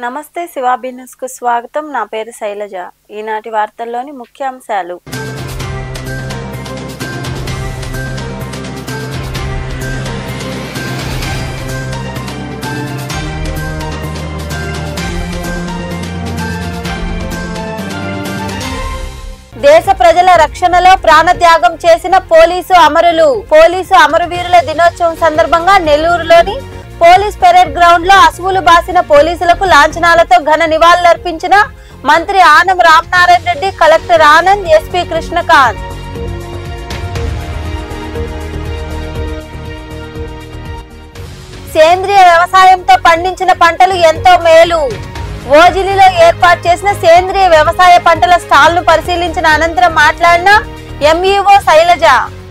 నమస్తే శివాబి న్యూస్ కు స్వాగతం నా పేరు శైలజ ఈనాటి వార్తల్లోని ముఖ్యాంశాలు దేశ ప్రజల రక్షణలో ప్రాణత్యాగం చేసిన పోలీసు అమరులు పోలీసు అమరవీరుల దినోత్సవం సందర్భంగా నెల్లూరులోని పోలీస్ పెరేడ్ గ్రౌండ్ లో అసువులు బాసిన పోలీసులకు లాంఛనాలతో ఘన నివాళులర్పించిన మంత్రి ఆనం రామనారాయణ రెడ్డి కలెక్టర్ ఆనంద్ ఎస్పీ కృష్ణకాంత్ సేంద్రియ వ్యవసాయంతో పండించిన పంటలు ఎంతో మేలు ఓజిలిలో ఏర్పాటు చేసిన సేంద్రియ వ్యవసాయ పంటల స్టాల్ ను పరిశీలించిన అనంతరం మాట్లాడిన ఎంఈఓ శైలజ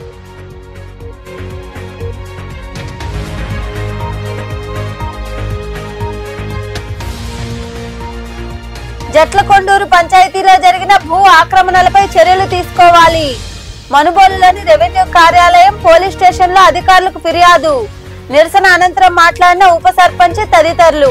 జట్లకొండూరు పంచాయతీలో జరిగిన భూ ఆక్రమణలపై చర్యలు తీసుకోవాలి మనుబోలులోని రెవెన్యూ కార్యాలయం పోలీస్ స్టేషన్ లో అధికారులకు ఫిర్యాదు నిరసన అనంతరం మాట్లాడిన ఉప సర్పంచ్ తదితరులు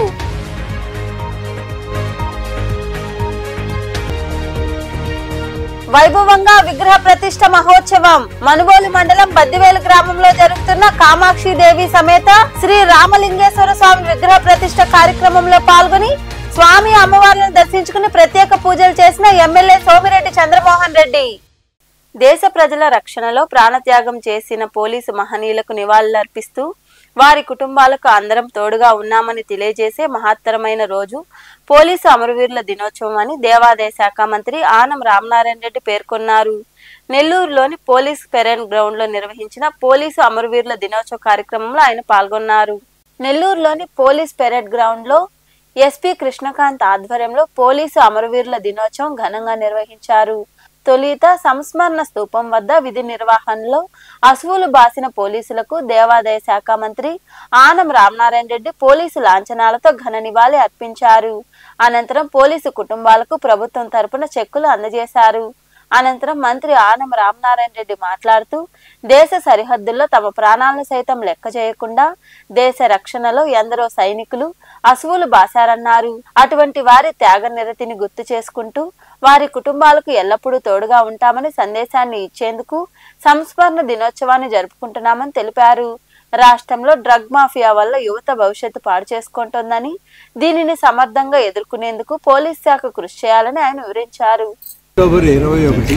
వైభవంగా విగ్రహ ప్రతిష్ట మహోత్సవం మనుబోలు మండలం బద్దివేలు గ్రామంలో జరుగుతున్న కామాక్షి దేవి సమేత శ్రీ రామలింగేశ్వర స్వామి విగ్రహ ప్రతిష్ట కార్యక్రమంలో పాల్గొని స్వామి అమ్మవార్లను దర్శించుకుని ప్రత్యేక పూజలు చేసిన ఎమ్మెల్యే సోమిరెడ్డి చంద్రమోహన్ రెడ్డి దేశ ప్రజల రక్షణలో ప్రాణత్యాగం చేసిన పోలీసు మహనీయులకు నివాళులర్పిస్తూ వారి కుటుంబాలకు అందరం తోడుగా ఉన్నామని తెలియజేసే మహత్తరమైన రోజు పోలీసు అమరవీరుల దినోత్సవం అని దేవాదాయ శాఖ మంత్రి ఆనం రామనారాయణ రెడ్డి పేర్కొన్నారు నెల్లూరులోని పోలీస్ పెరెన్ గ్రౌండ్ లో నిర్వహించిన పోలీసు అమరవీరుల దినోత్సవ కార్యక్రమంలో ఆయన పాల్గొన్నారు నెల్లూరులోని పోలీస్ పెరేడ్ గ్రౌండ్ లో ఎస్పీ కృష్ణకాంత్ ఆధ్వర్యంలో పోలీసు అమరవీరుల దినోత్సవం ఘనంగా నిర్వహించారు తొలుత సంస్మరణ స్తూపం వద్ద విధి నిర్వహణలో అసువులు బాసిన పోలీసులకు దేవాదాయ శాఖ మంత్రి ఆనం రామనారాయణ రెడ్డి పోలీసు లాంఛనాలతో ఘన నివాళి అర్పించారు అనంతరం పోలీసు కుటుంబాలకు ప్రభుత్వం తరపున చెక్కులు అందజేశారు అనంతరం మంత్రి ఆనం రామనారాయణ రెడ్డి మాట్లాడుతూ దేశ సరిహద్దుల్లో తమ ప్రాణాలను సైతం లెక్క చేయకుండా దేశ రక్షణలో ఎందరో సైనికులు అసువులు బాశారన్నారు అటువంటి వారి త్యాగ నిరతిని గుర్తు చేసుకుంటూ వారి కుటుంబాలకు ఎల్లప్పుడూ తోడుగా ఉంటామని సందేశాన్ని ఇచ్చేందుకు సంస్మరణ దినోత్సవాన్ని జరుపుకుంటున్నామని తెలిపారు రాష్ట్రంలో డ్రగ్ మాఫియా వల్ల యువత భవిష్యత్తు పాడు చేసుకుంటోందని దీనిని సమర్థంగా ఎదుర్కొనేందుకు పోలీస్ శాఖ కృషి చేయాలని ఆయన వివరించారు అక్టోబర్ ఇరవై ఒకటి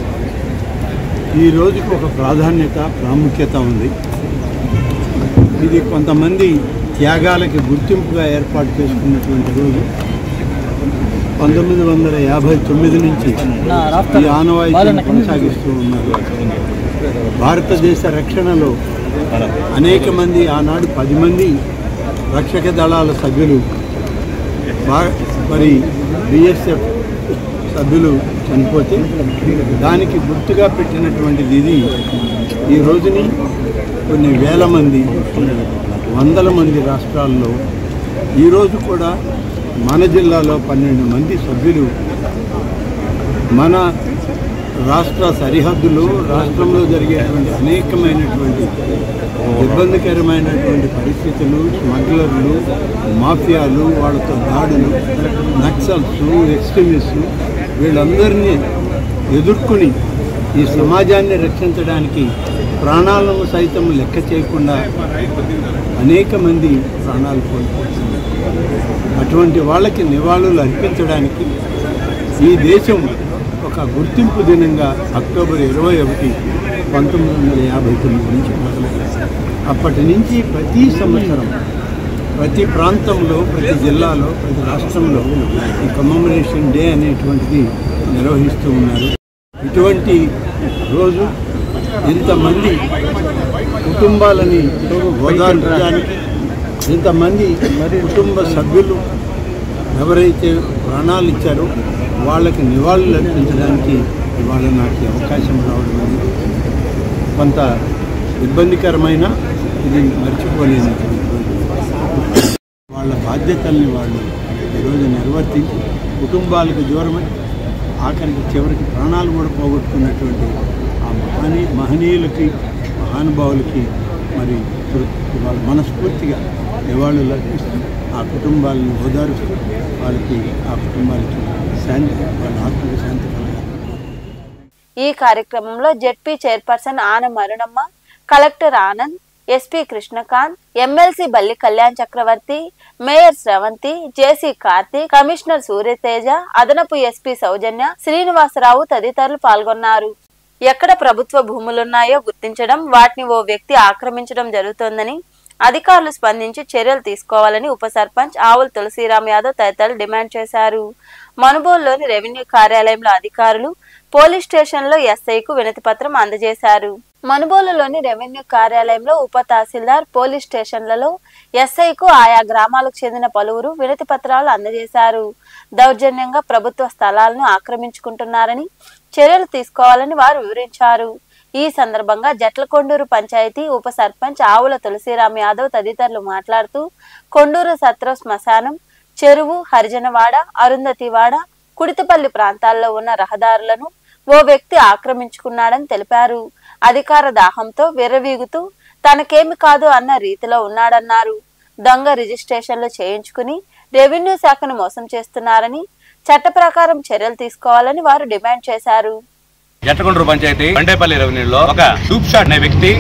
ఈ రోజుకి ఒక ప్రాధాన్యత ప్రాముఖ్యత ఉంది ఇది కొంతమంది త్యాగాలకి గుర్తింపుగా ఏర్పాటు చేసుకున్నటువంటి రోజు పంతొమ్మిది వందల యాభై తొమ్మిది నుంచి ఈ ఆనవాయితీని కొనసాగిస్తూ ఉన్నారు భారతదేశ రక్షణలో అనేక మంది ఆనాడు పది మంది రక్షక దళాల సభ్యులు బా- మరి బిఎస్ఎఫ్ సభ్యులు చనిపోతే దానికి గుర్తుగా పెట్టినటువంటిది ఇది ఈ రోజుని కొన్ని వేల మంది వందల మంది రాష్ట్రాల్లో ఈరోజు కూడా మన జిల్లాలో పన్నెండు మంది సభ్యులు మన రాష్ట్ర సరిహద్దులు రాష్ట్రంలో జరిగేటువంటి అనేకమైనటువంటి ఇబ్బందికరమైనటువంటి పరిస్థితులు స్మగ్లర్లు మాఫియాలు వాళ్ళతో దాడులు నక్సల్స్ ఎక్స్ట్రీమిస్ట్ వీళ్ళందరినీ ఎదుర్కొని ఈ సమాజాన్ని రక్షించడానికి ప్రాణాలను సైతం లెక్క చేయకుండా అనేక మంది ప్రాణాలు కోల్పోతున్నారు అటువంటి వాళ్ళకి నివాళులు అర్పించడానికి ఈ దేశం ఒక గుర్తింపు దినంగా అక్టోబర్ ఇరవై ఒకటి పంతొమ్మిది వందల యాభై తొమ్మిది నుంచి మొదలైంది అప్పటి నుంచి ప్రతి సంవత్సరం ప్రతి ప్రాంతంలో ప్రతి జిల్లాలో ప్రతి రాష్ట్రంలో ఈ కమమరేషన్ డే అనేటువంటిది నిర్వహిస్తూ ఉన్నారు ఇటువంటి రోజు ఇంతమంది కుటుంబాలని ఓదార్చడానికి ఇంతమంది మరి కుటుంబ సభ్యులు ఎవరైతే ప్రాణాలు ఇచ్చారో వాళ్ళకి నివాళులు అర్పించడానికి ఇవాళ నాకు ఈ అవకాశం రావడం అనేది కొంత ఇబ్బందికరమైన ఇది మర్చిపోలేనటువంటి రోజు. వాళ్ళ బాధ్యతల్ని వాళ్ళు ఈరోజు నిర్వర్తించి కుటుంబాలకు దూరమై ఆఖరికి చివరికి ప్రాణాలు కూడా పోగొట్టుకున్నటువంటి ఆ మహనీ మహనీయులకి మహానుభావులకి మరి కృ- వాళ్ళ మనస్ఫూర్తిగా నివాళులు అర్పిస్తూ ఆ కుటుంబాలను ఓదారుస్తూ వాళ్ళకి ఆ కుటుంబాలకి శాంతి వాళ్ళ ఆత్మకి శాంతి కలగాలి ఈ కార్యక్రమంలో ZP chairperson Anam Arunamma collector Anand SP Krishnakanth MLC Balli Kalyan Chakravarthi mayor Sravanthi JC Karthik commissioner Suryateja అదనపు ఎస్పీ సౌజన్య శ్రీనివాసరావు తదితరులు పాల్గొన్నారు ఎక్కడ ప్రభుత్వ భూములున్నాయో గుర్తించడం వాటిని ఓ వ్యక్తి ఆక్రమించడం జరుగుతోందని అధికారులు స్పందించి చర్యలు తీసుకోవాలని ఉప సర్పంచ్ ఆవుల తులసిరామ్ యాదవ్ తదితరులు డిమాండ్ చేశారు మనుబోలులోని రెవెన్యూ కార్యాలయంలో అధికారులు పోలీస్ స్టేషన్లో ఎస్ఐకు వినతి పత్రం అందజేశారు మనుబోలులోని రెవెన్యూ కార్యాలయంలో ఉప తహసీల్దార్ పోలీస్ స్టేషన్లలో ఎస్ఐకు ఆయా గ్రామాలకు చెందిన పలువురు వినతి పత్రాలు అందజేశారు దౌర్జన్యంగా ప్రభుత్వ స్థలాలను ఆక్రమించుకుంటున్నారని చర్యలు తీసుకోవాలని వారు వివరించారు ఈ సందర్భంగా జట్లకొండూరు పంచాయతీ ఉప సర్పంచ్ ఆవుల తులసిరామ్ యాదవ్ తదితరులు మాట్లాడుతూ కొండూరు సత్ర శ్మశానం చెరువు హరిజనవాడ అరుంధతివాడ కుడితిపల్లి ప్రాంతాల్లో ఉన్న రహదారులను ఓ వ్యక్తి ఆక్రమించుకున్నాడని తెలిపారు అధికార దాహంతో విర్రవీగుతూ తనకేమి కాదు అన్న రీతిలో ఉన్నాడన్నారు దొంగ రిజిస్ట్రేషన్లు చేయించుకుని రెవెన్యూ శాఖను మోసం చేస్తున్నారని చట్ట ప్రకారం చర్యలు తీసుకోవాలని వారు డిమాండ్ చేశారు జట్టకొండూరు పంచాయతీ బండేపల్లి రెవెన్యూలో ఒక సూప్ షాట్ అనే వ్యక్తి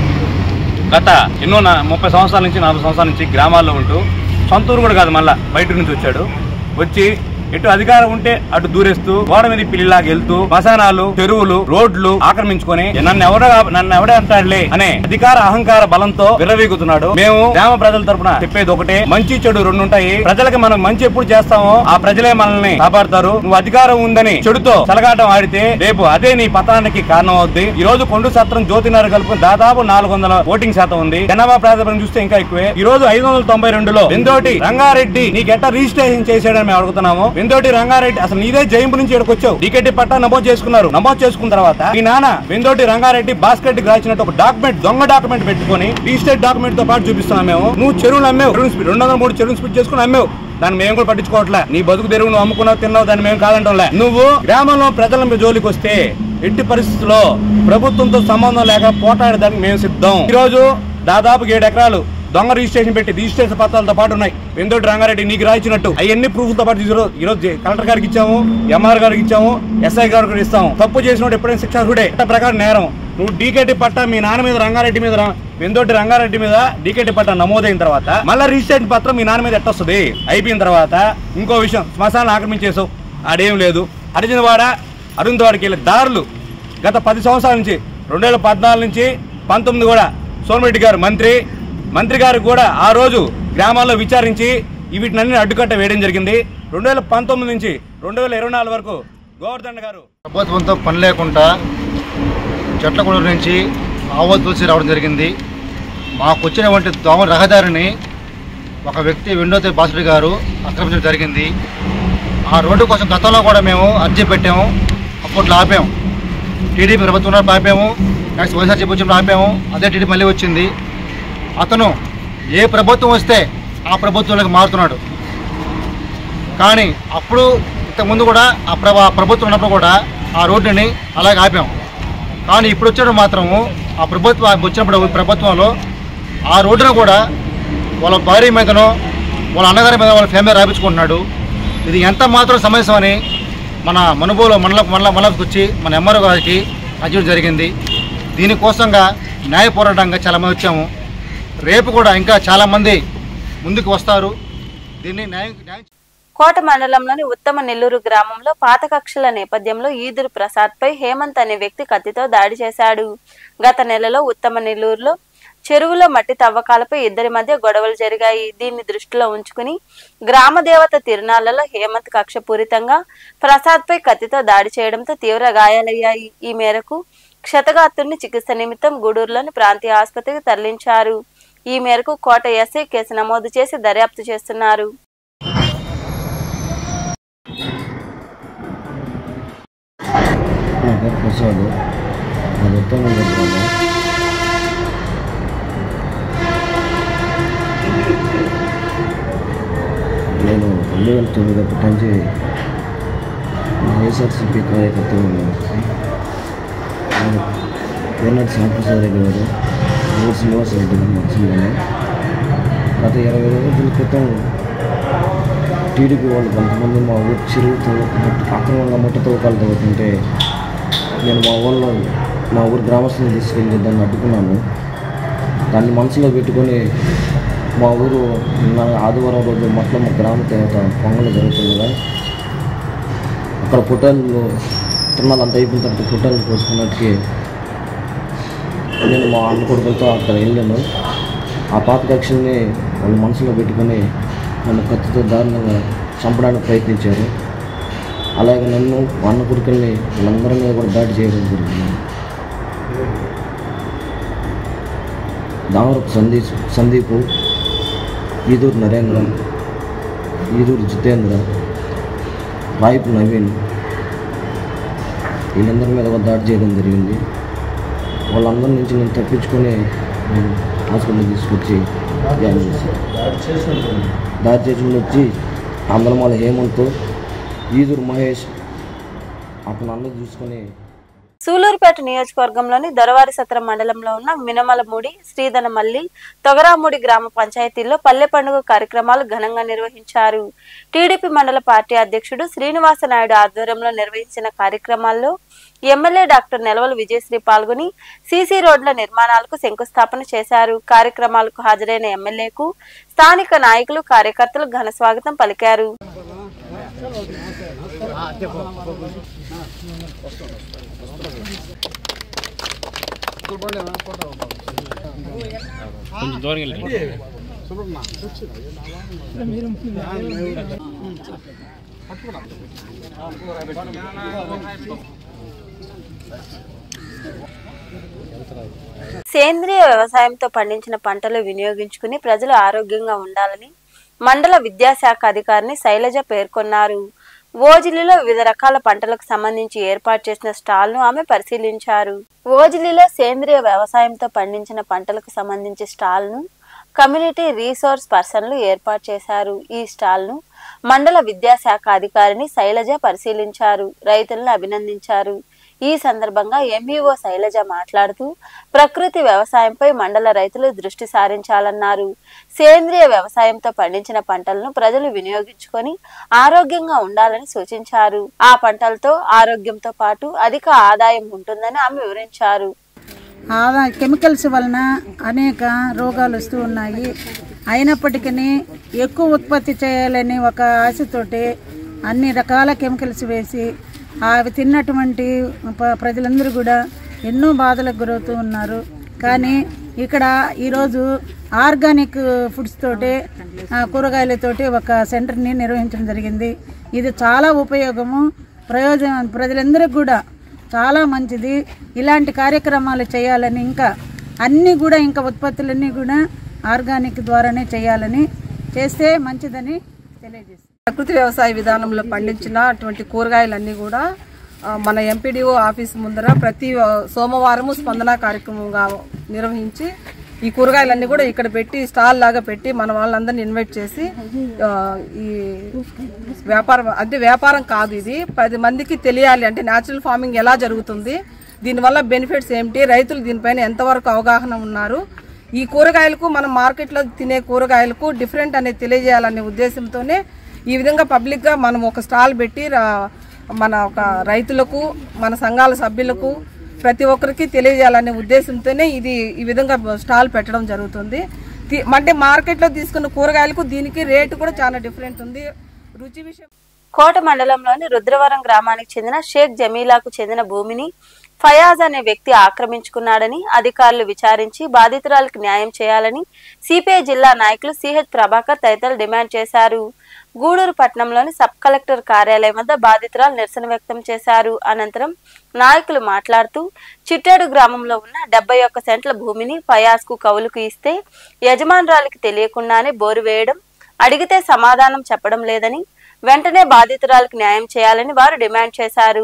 గత ఎన్నో నా- ముప్పై సంవత్సరాల నుంచి నలభై సంవత్సరాల నుంచి గ్రామాల్లో ఉంటూ సొంత ఊరు కూడా కాదు మళ్ళా బయట నుంచి వచ్చాడు వచ్చి ఎటు అధికారం ఉంటే అటు దూరేస్తూ గోడ మీద పిల్లిలాగా వెళ్తూ మశానాలు చెరువులు రోడ్లు ఆక్రమించుకొని నన్ను ఎవడ నన్ను ఎవడే అంటాడులే అనే అధికార అహంకార బలంతో విర్రవీగుతున్నాడు మేము గ్రామ ప్రజల తరపున చెప్పేది ఒకటే మంచి చెడు రెండు ఉంటాయి ప్రజలకు మనం మంచి ఎప్పుడు చేస్తామో ఆ ప్రజలే మనల్ని కాపాడతారు నువ్వు అధికారం ఉందని చెడుతో చెలగాటం ఆడితే రేపు అదే నీ పతనానికి కారణం అవుద్ది ఈ రోజు కొండు సత్రం జ్యోతినగర్ కలుపుకుని దాదాపు నాలుగు వందల ఓటింగ్ శాతం ఉంది జనాభా ప్రాతిపదికన చూస్తే ఇంకా ఎక్కువే ఈ రోజు ఐదు వందల తొంభై రెండులో వెందోటి రంగారెడ్డి నీకు ఎట్లా రిజిస్ట్రేషన్ చేసాడని మేము అడుగుతున్నాము వెందోటి రంగారెడ్డి అసలు నీదే జయింపు నుంచి ఇక్కడికి వచ్చావు టికెట్ పట్టా నమోదు చేసుకున్నారు నమోదు చేసుకున్న తర్వాత మీ నాన్న వెందోటి రంగారెడ్డి బాస్కెట్ రాసినట్టు ఒక డాక్యుమెంట్ దొంగ డాక్యుమెంట్ పెట్టుకొని రిజిస్టర్డ్ డాక్యుమెంట్ తో పాటు చూపిస్తున్నాం మేము నువ్వు చెరువులు అమ్మేవు చెరువు స్పీడ్ రెండు వందల మూడు చెరువు స్పీడ్ చేసుకుని అమ్మేవు దాన్ని మేము కూడా పట్టించుకోవట్లే నీ బతుకు తెరువు నువ్వు అమ్ముకున్నావు తిన్నావు దాన్ని మేము కాదంటంలే నువ్వు గ్రామంలో ప్రజల మీద జోలికి వస్తే ఎట్టి పరిస్థితుల్లో ప్రభుత్వంతో సంబంధం లేక పోటాడడానికి మేము సిద్ధం ఈ రోజు దాదాపు ఏడు ఎకరాలు దొంగ రిజిస్ట్రేషన్ పెట్టి రిజిస్ట్రేషన్ పత్రాలతో పాటు ఉన్నాయి వెందోటి రంగారెడ్డి నీకు రాయించినట్టు అవన్నీ ప్రూఫ్లతో పాటు ఈ రోజు- ఈ రోజు కలెక్టర్ గారికి ఇచ్చాము ఎంఆర్ గారికి ఇచ్చాము ఎస్ఐ గారికి కూడా ఇస్తాము తప్పు చేసినప్పుడు ఎప్పుడైనా శిక్షార్హుడే చట్ట ప్రకారం నేరం నువ్వు డీకేటీ పట్టా మీ నాన్న మీద రంగారెడ్డి మీద రా- వెందోటి రంగారెడ్డి మీద డీకేటీ పట్టా నమోదైన తర్వాత మళ్ళీ రిజిస్ట్రేషన్ పత్రం మీ నాన్న మీద ఎట్టొస్తుంది అయిపోయిన తర్వాత ఇంకో విషయం శ్మశానం ఆక్రమించేసావు ఆడేం లేదు అర్జునవాడ అరుంధవాడికి వెళ్ళే దారులు గత పది సంవత్సరాల నుంచి రెండు వేల పద్నాలుగు నుంచి పంతొమ్మిది కూడా సోమిరెడ్డి గారు మంత్రి మంత్రి గారు కూడా ఆ రోజు గ్రామాల్లో విచారించి వీటినన్ని అడ్డుకట్ట వేయడం జరిగింది రెండు వేల పంతొమ్మిది నుంచి రెండు వేల ఇరవై నాలుగు వరకు గోవర్ధన్ గారు ప్రభుత్వంతో పని లేకుండా చెట్లగూడూరు నుంచి ఆవో తులసి రావడం జరిగింది మాకు వచ్చినటువంటి దోమ రహదారిని ఒక వ్యక్తి విండోతే బాసుడి గారు ఆక్రమించడం జరిగింది ఆ రోడ్డు కోసం గతంలో కూడా మేము అర్జీ పెట్టాము అప్పట్లో ఆపాము టీడీపీ ప్రభుత్వంలో ఆపాము నెక్స్ట్ వైఎస్ఆర్ వచ్చినప్పుడు ఆపాము అదే టీడీపీ మళ్ళీ వచ్చింది అతను ఏ ప్రభుత్వం వస్తే ఆ ప్రభుత్వంలోకి మారుతున్నాడు కానీ అప్పుడు ఇంతకుముందు కూడా ఆ ప్రభ ఆ ప్రభుత్వం ఉన్నప్పుడు కూడా ఆ రోడ్డుని అలాగే ఆపాం కానీ ఇప్పుడు వచ్చేటప్పుడు మాత్రము ఆ ప్రభుత్వం వచ్చినప్పుడు ప్రభుత్వంలో ఆ రోడ్డును కూడా వాళ్ళ భార్య మీదనో వాళ్ళ అన్నగారి మీద వాళ్ళ ఫ్యామిలీ రాయించుకుంటున్నాడు ఇది ఎంత మాత్రం సమస్య అని మన మనుబోలు మండల మండల మండలంకి వచ్చి మన ఎంఆర్ఓ గారికి అర్జీవడం జరిగింది దీనికోసంగా న్యాయ పోరాటంగా చాలామంది వచ్చాము రేపు కూడా ఇంకా చాలామంది ముందుకు వస్తారు దీన్ని న్యాయం న్యాయం కోట మండలంలోని ఉత్తమ నెల్లూరు గ్రామంలో పాత కక్షల నేపథ్యంలో ఈదురు ప్రసాద్ పై హేమంత్ అనే వ్యక్తి కత్తితో దాడి చేశాడు గత నెలలో ఉత్తమ నెల్లూరులో చెరువులో మట్టి తవ్వకాలపై ఇద్దరి మధ్య గొడవలు జరిగాయి దీన్ని దృష్టిలో ఉంచుకుని గ్రామ దేవత తిరునాళ్లలో హేమంత్ కక్షపూరితంగా ప్రసాద్ పై కత్తితో దాడి చేయడంతో తీవ్ర గాయాలయ్యాయి ఈ మేరకు క్షతగాత్రుని చికిత్స నిమిత్తం గూడూరులోని ప్రాంతీయ ఆసుపత్రికి తరలించారు ఈ మేరకు కోట ఎస్ఐ కేసు నమోదు చేసి దర్యాప్తు చేస్తున్నారు నా పేరు ప్రసాద్ అది ఉత్తమ గ్రామం నేను రెండు వేల తొమ్మిది అప్పటి నుంచి వైఎస్ఆర్సీపీ కార్యకర్తగా ఉన్నాను నేను కోనాటి శ్యాంప్రసాద్ రెడ్డి గారు ఊరు శ్రీనివాస రెడ్డి గారు నచ్చిందని గత ఇరవై రోజుల క్రితం టీడీపీ వాళ్ళు కొంతమంది మా ఊరు చెరువుతో ముట్ట- అక్రమంగా ముట్ట తవ్వకాలు తవ్వుతుంటే నేను మా ఊళ్ళో మా ఊరు గ్రామస్తులను తీసుకెళ్ళి దాన్ని అడ్డుకున్నాను దాన్ని మనసులో పెట్టుకొని మా ఊరు నా ఆదివారం రోజు మొట్ల మా గ్రామ దేవత పొంగలు జరుగుతుండగా అక్కడ పుట్టాలు తిరణాలు అంతా అయిపోయిన తర్వాత పుట్టాలు పోసుకున్నట్టుకి నేను మా అన్న కొడుకులతో అక్కడ వెళ్ళాను ఆ పాత కక్షల్ని వాళ్ళు మనసులో పెట్టుకొని నన్ను కత్తితో దారుణంగా చంపడానికి ప్రయత్నించారు అలాగే నన్ను మా అన్న కొడుకుల్ని వీళ్ళందరి మీద కూడా దాడి చేయడం జరిగింది దామరపు సందీప్ సందీపు ఈదూరు నరేంద్ర ఈదూరు జితేంద్ర రాయపు నవీన్ వీళ్ళందరి మీద కూడా దాడి చేయడం జరిగింది వాళ్ళందరి నుంచి నేను తప్పించుకొని నేను హాస్పిటల్ తీసుకొచ్చి జాయిన్ చేశాను దాడి చేసిన వచ్చి అందరమాల హేమంత్ ఈదురు మహేష్ అతను అందరూ చూసుకొని సూలూరుపేట నియోజకవర్గంలోని దొరవారి సత్రం మండలంలో ఉన్న మినమలమూడి శ్రీధనమల్లి తొగరామూడి గ్రామ పంచాయతీల్లో పల్లె పండుగ కార్యక్రమాలు ఘనంగా నిర్వహించారు టీడీపీ మండల పార్టీ అధ్యక్షుడు శ్రీనివాస నాయుడు ఆధ్వర్యంలో నిర్వహించిన కార్యక్రమాల్లో ఎమ్మెల్యే డాక్టర్ నెలవల విజయశ్రీ పాల్గొని సీసీ రోడ్ల నిర్మాణాలకు శంకుస్థాపన చేశారు కార్యక్రమాలకు హాజరైన ఎమ్మెల్యేకు స్థానిక నాయకులు కార్యకర్తలు ఘన స్వాగతం పలికారు సేంద్రియ వ్యవసాయంతో పండించిన పంటలు వినియోగించుకుని ప్రజలు ఆరోగ్యంగా ఉండాలని మండల విద్యాశాఖ అధికారిని శైలజ పేర్కొన్నారు ఓజిలిలో వివిధ రకాల పంటలకు సంబంధించి ఏర్పాటు చేసిన స్టాల్ ను ఆమె పరిశీలించారు ఓజిలిలో సేంద్రియ వ్యవసాయంతో పండించిన పంటలకు సంబంధించి స్టాల్ ను కమ్యూనిటీ రీసోర్స్ పర్సన్లు ఏర్పాటు చేశారు ఈ స్టాల్ ను మండల విద్యాశాఖ అధికారిని శైలజ పరిశీలించారు రైతులను అభినందించారు ఈ సందర్భంగా ఎంఈఓ శైలజ మాట్లాడుతూ ప్రకృతి వ్యవసాయంపై మండల రైతులు దృష్టి సారించాలన్నారు సేంద్రియ వ్యవసాయంతో పండించిన పంటలను ప్రజలు వినియోగించుకొని ఆరోగ్యంగా ఉండాలని సూచించారు ఆ పంటలతో ఆరోగ్యంతో పాటు అధిక ఆదాయం ఉంటుందని ఆమె వివరించారు ఆదా కెమికల్స్ వలన అనేక రోగాలు వస్తూ ఉన్నాయి అయినప్పటికీ ఎక్కువ ఉత్పత్తి చేయాలని ఒక ఆశతోటి అన్ని రకాల కెమికల్స్ వేసి అవి తిన్నటువంటి ప- ప్రజలందరూ కూడా ఎన్నో బాధలకు గురవుతూ ఉన్నారు కానీ ఇక్కడ ఈరోజు ఆర్గానిక్ ఫుడ్స్ తోటి ఆ, కూరగాయలతోటి ఒక సెంటర్ని నిర్వహించడం జరిగింది ఇది చాలా ఉపయోగము ప్రయోజనం ప్రజలందరికీ కూడా చాలా మంచిది ఇలాంటి కార్యక్రమాలు చేయాలని ఇంకా అన్నీ కూడా ఇంకా ఉత్పత్తులన్నీ కూడా ఆర్గానిక్ ద్వారానే చేయాలని చేస్తే మంచిదని తెలియజేస్తాను ప్రకృతి వ్యవసాయ విధానంలో పండించిన అటువంటి కూరగాయలన్నీ కూడా ఆ, మన ఎంపీడీఓ ఆఫీస్ ముందర ప్రతి ఆ, సోమవారము స్పందన కార్యక్రమంగా నిర్వహించి ఈ కూరగాయలన్నీ కూడా ఇక్కడ పెట్టి స్టాల్ లాగా పెట్టి మన వాళ్ళందరినీ ఇన్వైట్ చేసి ఆ, ఈ వ్యాపారం అంటే వ్యాపారం కాదు ఇది పది మందికి తెలియాలి అంటే న్యాచురల్ ఫార్మింగ్ ఎలా జరుగుతుంది దీనివల్ల బెనిఫిట్స్ ఏమిటి రైతులు దీనిపైన ఎంతవరకు అవగాహన ఉన్నారు ఈ కూరగాయలకు మనం మార్కెట్లో తినే కూరగాయలకు డిఫరెంట్ అనేది తెలియజేయాలనే ఉద్దేశంతోనే ఈ విధంగా పబ్లిక్గా మనం ఒక స్టాల్ పెట్టి రా- మన ఒక రైతులకు మన సంఘాల సభ్యులకు ప్రతి ఒక్కరికి తెలియజేయాలనే ఉద్దేశంతోనే ఇది ఈ విధంగా స్టాల్ పెట్టడం జరుగుతుంది తి- అంటే మార్కెట్లో తీసుకున్న కూరగాయలకు దీనికి రేటు కూడా చాలా డిఫరెంట్ ఉంది రుచి విషయం కోట మండలంలోని రుద్రవరం గ్రామానికి చెందిన షేక్ జమీలాకు చెందిన భూమిని ఫయాజ్ అనే వ్యక్తి ఆక్రమించుకున్నాడని అధికారులు విచారించి బాధితురాలకు న్యాయం చేయాలని సిపిఐ జిల్లా నాయకులు సిహెచ్ ప్రభాకర్ తదితరులు డిమాండ్ చేశారు గూడూరు పట్టణంలోని సబ్ కలెక్టర్ కార్యాలయం వద్ద బాధితురాలు నిరసన వ్యక్తం చేశారు అనంతరం నాయకులు మాట్లాడుతూ చిట్టేడు గ్రామంలో ఉన్న డెబ్బై ఒక్క సెంట్ల భూమిని ఫయాజ్ కు కవులుకు ఇస్తే యజమానురాలికి తెలియకుండానే బోరు వేయడం అడిగితే సమాధానం చెప్పడం లేదని వెంటనే బాధితురాలకు న్యాయం చేయాలని వారు డిమాండ్ చేశారు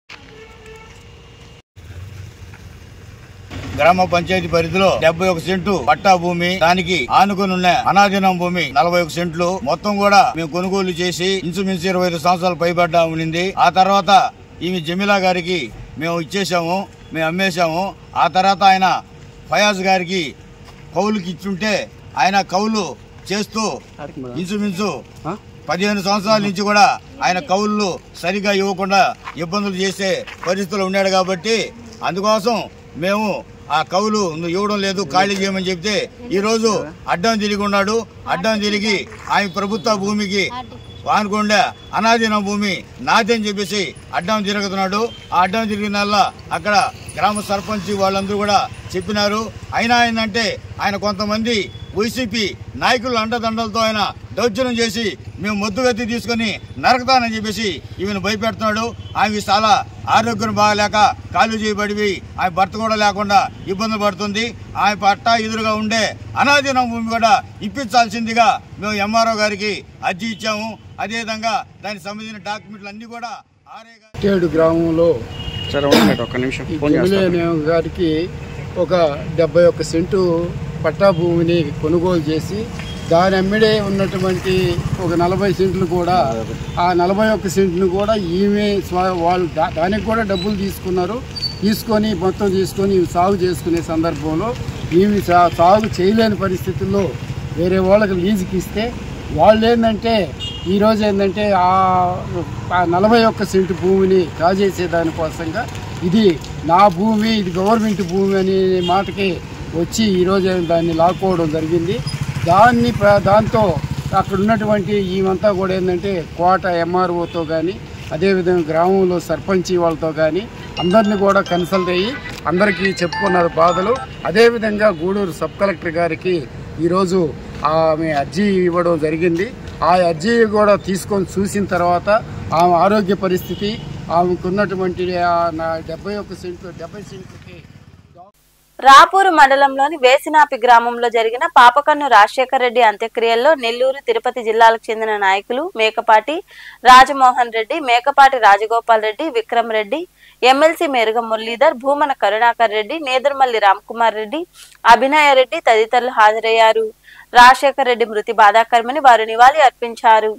గ్రామ పంచాయతీ పరిధిలో డెబ్బై ఒక సెంటు పట్టా భూమి దానికి ఆనుకుని ఉన్న అనాధీనం భూమి నలభై ఒక సెంట్లు మొత్తం కూడా మేము కొనుగోలు చేసి ఇంచుమించు ఇరవై ఐదు సంవత్సరాలు పైబడ్డా ఉండింది ఆ తర్వాత ఈమె జమీలా గారికి మేము ఇచ్చేసాము మేము అమ్మేశాము ఆ తర్వాత ఆయన ఫయాజ్ గారికి కౌలుకి ఇచ్చుంటే ఆయన కౌలు చేస్తూ ఇంచుమించు పదిహేను సంవత్సరాల నుంచి కూడా ఆయన కవుళ్ళు సరిగా ఇవ్వకుండా ఇబ్బందులు చేసే పరిస్థితులు ఉన్నాడు కాబట్టి అందుకోసం మేము ఆ కవులు నువ్వు ఇవ్వడం లేదు ఖాళీ చేయమని చెప్తే ఈ రోజు అడ్డం తిరిగి ఉన్నాడు అడ్డం తిరిగి ఆయన ప్రభుత్వ భూమికి వానుకుండా అనాధీన భూమి నాది అని చెప్పేసి అడ్డం తిరుగుతున్నాడు ఆ అడ్డం తిరిగిన అక్కడ గ్రామ సర్పంచ్ వాళ్ళందరూ కూడా చెప్పినారు అయినా ఏంటంటే ఆయన కొంతమంది వైసీపీ నాయకుల అండదండలతో ఆయన దౌర్జన్యం చేసి మేము మొద్దుగత్తి తీసుకొని నరకతానని చెప్పేసి ఈమెను భయపెడుతున్నాడు ఆమె చాలా ఆరోగ్యం బాగలేక కాలు చేయబడివి ఆమె భర్త కూడా లేకుండా ఇబ్బంది పడుతుంది ఆమె పట్ట ఎదురుగా ఉండే అనాధీనం భూమి కూడా ఇప్పించాల్సిందిగా మేము ఎంఆర్ఓ గారికి అర్జీ ఇచ్చాము అదేవిధంగా దానికి సంబంధించిన డాక్యుమెంట్లు అన్ని కూడా ఆర్ఏ గారు ఏడు గ్రామంలో సరే ఉండండి ఒక్క నిమిషం ఈ ఫోన్ చేస్తాను జమిలేని గారికి ఒక డెబ్బై ఒక్క సెంటు పట్టా భూమిని కొనుగోలు చేసి దాని అమ్మిడే ఉన్నటువంటి ఒక నలభై సెంట్లు కూడా ఆ నలభై ఒక్క సెంట్ను కూడా ఈమె స్వ- వాళ్ళు దా- దానికి కూడా డబ్బులు తీసుకున్నారు తీసుకొని మొత్తం తీసుకొని ఇవి సాగు చేసుకునే సందర్భంలో ఈమె సా- సాగు చేయలేని పరిస్థితుల్లో వేరే వాళ్ళకి లీజుకి ఇస్తే వాళ్ళు ఏంటంటే ఈరోజు ఏంటంటే ఆ ఆ నలభై ఒక్క సెంటు భూమిని కాజేసే దానికోసంగా ఇది నా భూమి ఇది గవర్నమెంట్ భూమి అనే మాటకి వచ్చి ఈరోజు దాన్ని లాక్కోవడం జరిగింది దాన్ని ప్ర- దాంతో అక్కడ ఉన్నటువంటి ఈమంతా కూడా ఏంటంటే కోట ఎంఆర్ఓతో కానీ అదేవిధంగా గ్రామంలో సర్పంచి వాళ్ళతో కానీ అందరినీ కూడా కన్సల్ట్ అయ్యి అందరికీ చెప్పుకున్నారు బాధలు అదేవిధంగా గూడూరు సబ్ కలెక్టర్ గారికి ఈరోజు ఆమె అర్జీ ఇవ్వడం జరిగింది ఆ అర్జీ కూడా తీసుకొని చూసిన తర్వాత ఆమె ఆరోగ్య పరిస్థితి ఆమెకున్నటువంటి ఆ నా డెబ్బై ఒక్క సెంట్లు డెబ్బై సెంట్లకి రాపూరు మండలంలోని వేసినాపి గ్రామంలో జరిగిన పాపకన్ను రాజశేఖర రెడ్డి అంత్యక్రియల్లో నెల్లూరు తిరుపతి జిల్లాలకు చెందిన నాయకులు మేకపాటి రాజమోహన్ రెడ్డి మేకపాటి రాజగోపాల్ రెడ్డి విక్రమ్ రెడ్డి ఎమ్మెల్సీ మేరుగ మురళీధర్ భూమన కరుణాకర్ రెడ్డి నేదురుమల్లి రామ్కుమార్ రెడ్డి అభినయ రెడ్డి తదితరులు హాజరయ్యారు రాజశేఖర రెడ్డి మృతి బాధాకరమని వారు నివాళి అర్పించారు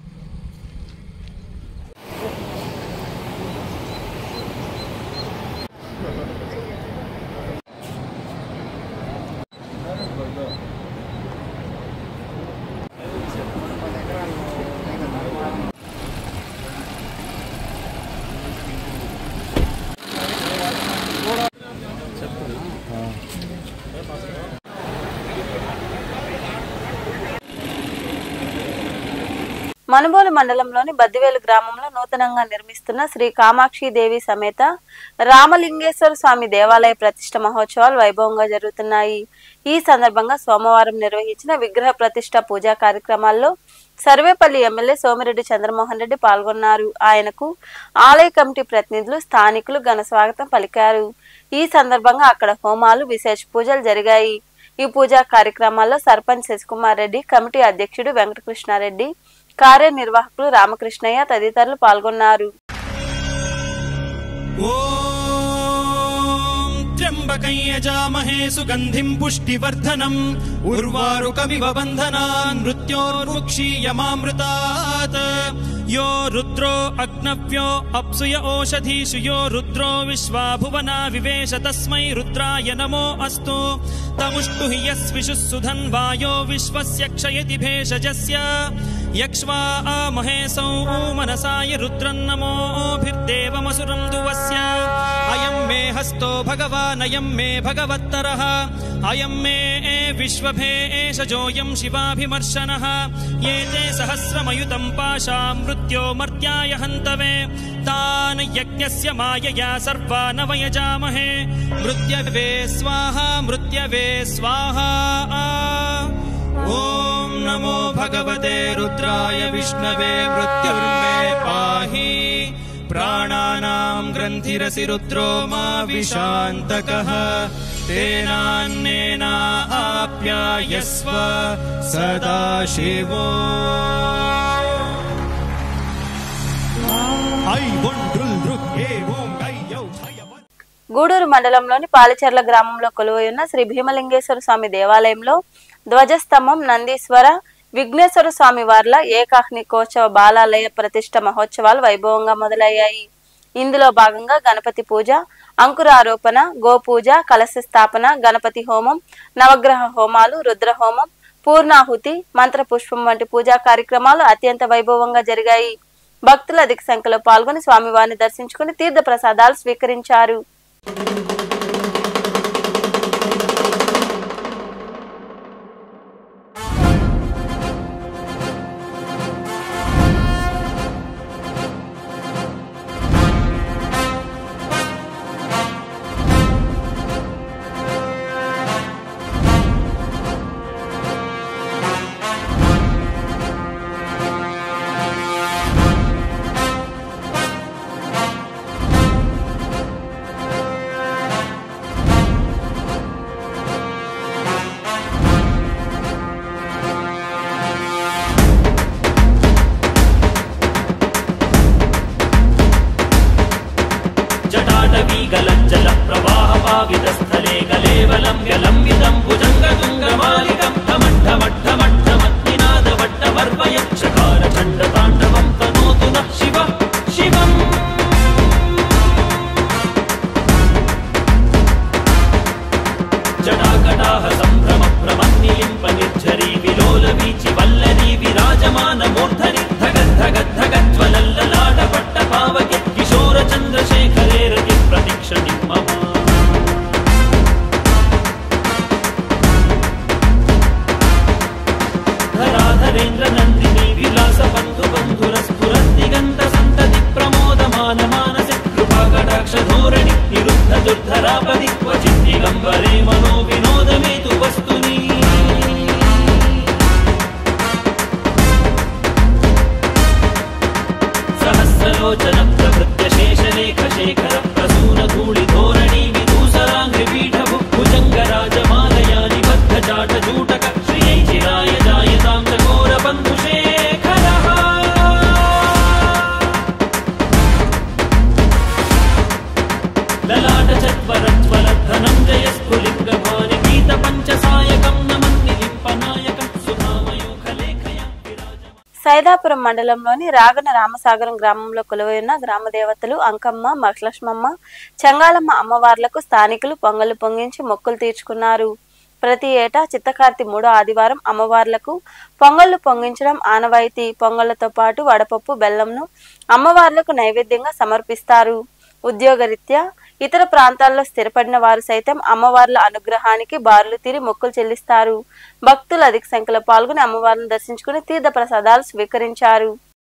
మనుబోలు మండలంలోని బద్దివేలు గ్రామంలో నూతనంగా నిర్మిస్తున్న శ్రీ కామాక్షి దేవి సమేత రామలింగేశ్వర స్వామి దేవాలయ ప్రతిష్ట మహోత్సవాలు వైభవంగా జరుగుతున్నాయి ఈ సందర్భంగా సోమవారం నిర్వహించిన విగ్రహ ప్రతిష్ట పూజా కార్యక్రమాల్లో సర్వేపల్లి ఎమ్మెల్యే సోమిరెడ్డి చంద్రమోహన్ రెడ్డి పాల్గొన్నారు ఆయనకు ఆలయ కమిటీ ప్రతినిధులు స్థానికులు ఘన స్వాగతం పలికారు ఈ సందర్భంగా అక్కడ హోమాలు విశేష పూజలు జరిగాయి ఈ పూజా కార్యక్రమాల్లో సర్పంచ్ శశికుమార్ రెడ్డి కమిటీ అధ్యక్షుడు వెంకటకృష్ణారెడ్డి కార్యనిర్వాహకులు రామకృష్ణయ్య తదితరులు పాల్గొన్నారు ॐ त्र्यम्बकं यजामहे सुगन्धिं पुष्टिवर्धनम् उर्वारुकमिव बन्धनान् मृत्योर्मुक्षीयमामृतात् यो रुद्रो अग्नव्यो अप्सुय ओषधीषु यो रुद्रो विश्वा भुवना विवेश तस्मै रुद्राय नमो अस्तु तमुष्टु हि यस्विषुः सुधन्वायो विश्वस्य क्षयति भेषजस्य यक्ष्वा महेशौ मनसाय रुद्रन्नमोभिर्देवमसुरं दुवस्य अयं मे हस्तो भगवानयं मे भगवत्तरः अयं मे विश्वभेषजोऽयं शिवाभिमर्शनः ये ते सहस्रमयुतं पाशा मृत्यो मर्त्याय हन्तवे तान् यज्ञस्य मायया सर्वा न वयजामहे मृत्यवे स्वाहा मृत्यवे स्वाहा ॐ नमो भगवते रुद्राय विष्णवे मृत्युर्मे पाहि प्राणानां ग्रन्थिरसि रुद्रो मा विशान्तकः तेनान्नेनाप्यायस्व सदा शिवो ऐ वण्डृल् दृक् एवं गय्यौ हयवत् గూడూరు మండలంలోని పాలచెర్ల గ్రామంలో కొలువై ఉన్న శ్రీ భీమలింగేశ్వర స్వామి దేవాలయంలో ధ్వజస్తంభం నందీశ్వర విఘ్నేశ్వర స్వామి వార్ల ఏకాహ్నికోత్సవ బాలాలయ ప్రతిష్ట మహోత్సవాలు వైభవంగా మొదలయ్యాయి ఇందులో భాగంగా గణపతి పూజ అంకురారోపణ గోపూజ కలశ స్థాపన గణపతి హోమం నవగ్రహ హోమాలు రుద్ర హోమం పూర్ణాహుతి మంత్రపుష్పం వంటి పూజా కార్యక్రమాలు అత్యంత వైభవంగా జరిగాయి భక్తులు అధిక సంఖ్యలో పాల్గొని స్వామివారిని దర్శించుకుని తీర్థ ప్రసాదాలు స్వీకరించారు जटाटवीगलज्जल प्रवाहपावितस्थले कलेवलं व्यलम्बितं भुजङ्गतुङ्गमालिकं ढमड्ढमड्ढमड्ढमत्निनादवट्टवर्वयक्षकारचण्डताण्डवं तनोतु नः शिव शिवम् जटाकटाह सम्भ्रम प्रमन्निलिम्प निर्झरी विलोलवीचि वल्लरी विराजमानमूर्धनि धगद् धगद् धगज्वलल्ललाटपट्ट पावके किशोर चन्द्रशेखरे रति प्रतीक्षणिं मम धराधरेन्द्र नन्दिनी विलास बन्धु बन्धुरस्फुरद्दिगन्त सन्तति प्रमोदमान मानसे कृपाकटाक्ष धोरणि निरुद्ध दुर्धरापदि क्वचित् दिगम्बरे मनो विनोदमेतु वस्तुनि सहस्रलोचन प्रभृत्य शेषलेख शेखर प्रसून धूळि धोರಣಿ विदूसराङ्घ्रिपीठ भुजङ्गराजमालया निबद्ध जाटजूटक श्रियै चिराय जायतां चकोरबन्धुशेखरः ललाटचत्वरज्वलद्धनञ्जय स्फुलिङ्गभानि गीतपञ्चसायकं नमन्निलिम्पनायकं सुधामयूखलेखया సైదాపురం మండలంలోని రాగన రామసాగరం గ్రామంలో కొలువై ఉన్న గ్రామ దేవతలు అంకమ్మ మలక్ష్మమ్మ చెంగాళమ్మ అమ్మవార్లకు స్థానికులు పొంగలు పొంగించి మొక్కులు తీర్చుకున్నారు ప్రతి ఏటా చిత్తకార్తి మూడో ఆదివారం అమ్మవార్లకు పొంగళ్లు పొంగించడం ఆనవాయితీ పొంగళ్లతో పాటు వడపప్పు బెల్లంను అమ్మవార్లకు నైవేద్యంగా సమర్పిస్తారు ఉద్యోగరీత్యా ఇతర ప్రాంతాల్లో స్థిరపడిన వారు సైతం అమ్మవార్ల అనుగ్రహానికి బారులు తీరి మొక్కులు చెల్లిస్తారు భక్తులు అధిక సంఖ్యలో పాల్గొని అమ్మవారిని దర్శించుకుని తీర్థ ప్రసాదాలు స్వీకరించారు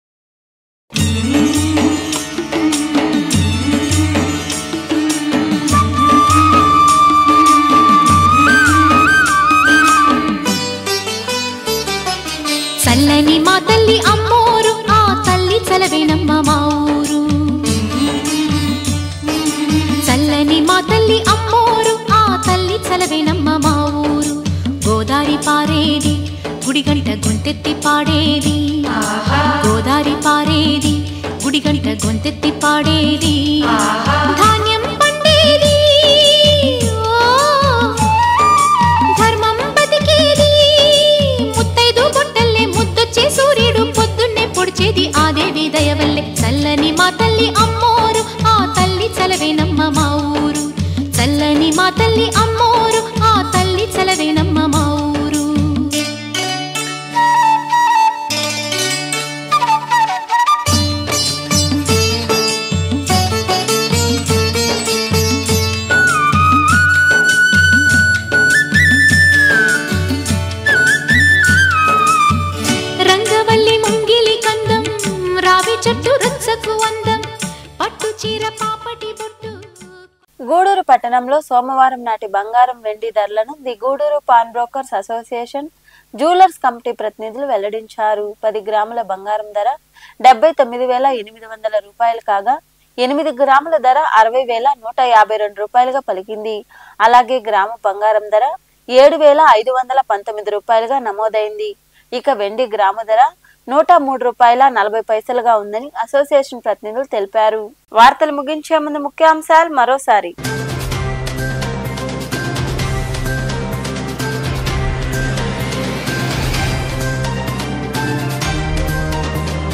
చల్లని మా తల్లి అమ్మోరు ఆ తల్లి చలవేనమ్మ మా ఊరు చల్లని మా తల్లి అమ్మోరు ఆ తల్లి చలవేనమ్మ మా ఊరు గోదారి పారేది గుడిగంట గొంతెత్తి పాడేది గోదారి పారేది గుడిగంట గొంతెత్తి పాడేది ధాన్యం పండేది ఓ ధర్మం బతికేది ముత్తైదు బొట్టల్లే ముద్దొచ్చే సూర్యుడు పొద్దున్నే పొడిచేది ఆ దేవి దయవల్లే చల్లని మా తల్లి అమ్మోరు ఆ తల్లి చలవేనమ్మ మా ఊరు చల్లని మా తల్లి అమ్మోరు ఆ తల్లి చలవేనమ్మ మా ఊరు రంగవల్లి ముంగిలి కందం రావి చెట్టు రుచ్చకు అందం పట్టు చీర పాపటి బొట్టు గూడూరు పట్టణంలో సోమవారం నాటి బంగారం వెండి ధరలను the Gudur pawn brokers association jewellers committee ప్రతినిధులు వెల్లడించారు పది గ్రాముల బంగారం ధర డెబ్బై తొమ్మిది వేల ఎనిమిది వందల రూపాయలు కాగా ఎనిమిది గ్రాముల ధర అరవై వేల నూట యాభై రెండు రూపాయలుగా పలికింది అలాగే గ్రాము బంగారం ధర ఏడు వేల ఐదు వందల పంతొమ్మిది రూపాయలుగా నమోదైంది ఇక వెండి గ్రాము ధర నూట మూడు రూపాయల నలభై పైసలుగా ఉందని అసోసియేషన్ ప్రతినిధులు తెలిపారు వార్తలు ముగించే ముందు ముఖ్యాంశాలు మరోసారి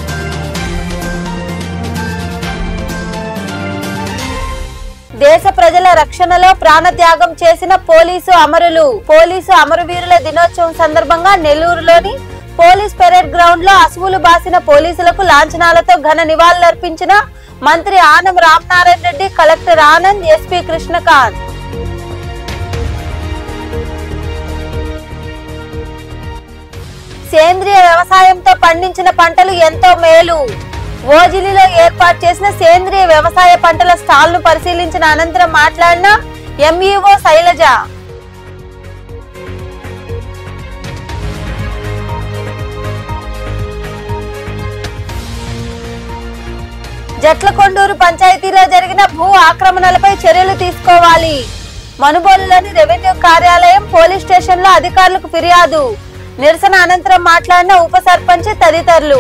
దేశ ప్రజ ప్రజల రక్షణలో ప్రాణత్యాగం చేసిన పోలీసు అమరులు పోలీసు అమరవీరుల దినోత్సవం సందర్భంగా నెల్లూరులోని పోలీస్ పెరేడ్ గ్రౌండ్ లో అసువులు బాసిన పోలీసులకు లాంఛనాలతో ఘన నివాళులర్పించిన మంత్రి ఆనం రామనారాయణ రెడ్డి కలెక్టర్ ఆనంద్ ఎస్పీ కృష్ణకాంత్ సేంద్రియ వ్యవసాయంతో పండించిన పంటలు ఎంతో మేలు ఓజిలిలో ఏర్పాటు చేసిన సేంద్రియ వ్యవసాయ పంటల స్టాల్ ను పరిశీలించిన అనంతరం మాట్లాడిన ఎంఈఓ శైలజ జట్లకొండూరు పంచాయతీలో జరిగిన భూ ఆక్రమణలపై చర్యలు తీసుకోవాలి మనుబోలులోని రెవెన్యూ కార్యాలయం పోలీస్ స్టేషన్ లో అధికారులకు ఫిర్యాదు నిరసన అనంతరం మాట్లాడిన ఉప సర్పంచ్ తదితరులు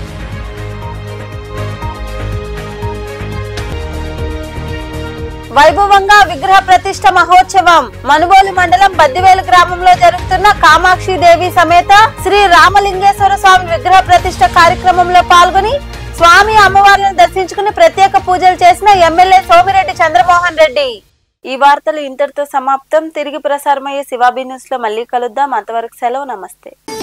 వైభవంగా విగ్రహ ప్రతిష్ట మహోత్సవం మనుబోలు మండలం బద్దివేలు గ్రామంలో జరుగుతున్న కామాక్షి దేవి సమేత శ్రీ రామలింగేశ్వర స్వామి విగ్రహ ప్రతిష్ట కార్యక్రమంలో పాల్గొని స్వామి అమ్మవార్లను దర్శించుకుని ప్రత్యేక పూజలు చేసిన ఎమ్మెల్యే సోమిరెడ్డి చంద్రమోహన్ రెడ్డి ఈ వార్తలు ఇంతటితో సమాప్తం తిరిగి ప్రసారమయ్యే శివాబీ న్యూస్ లో మళ్ళీ కలుద్దాం అంతవరకు సెలవు నమస్తే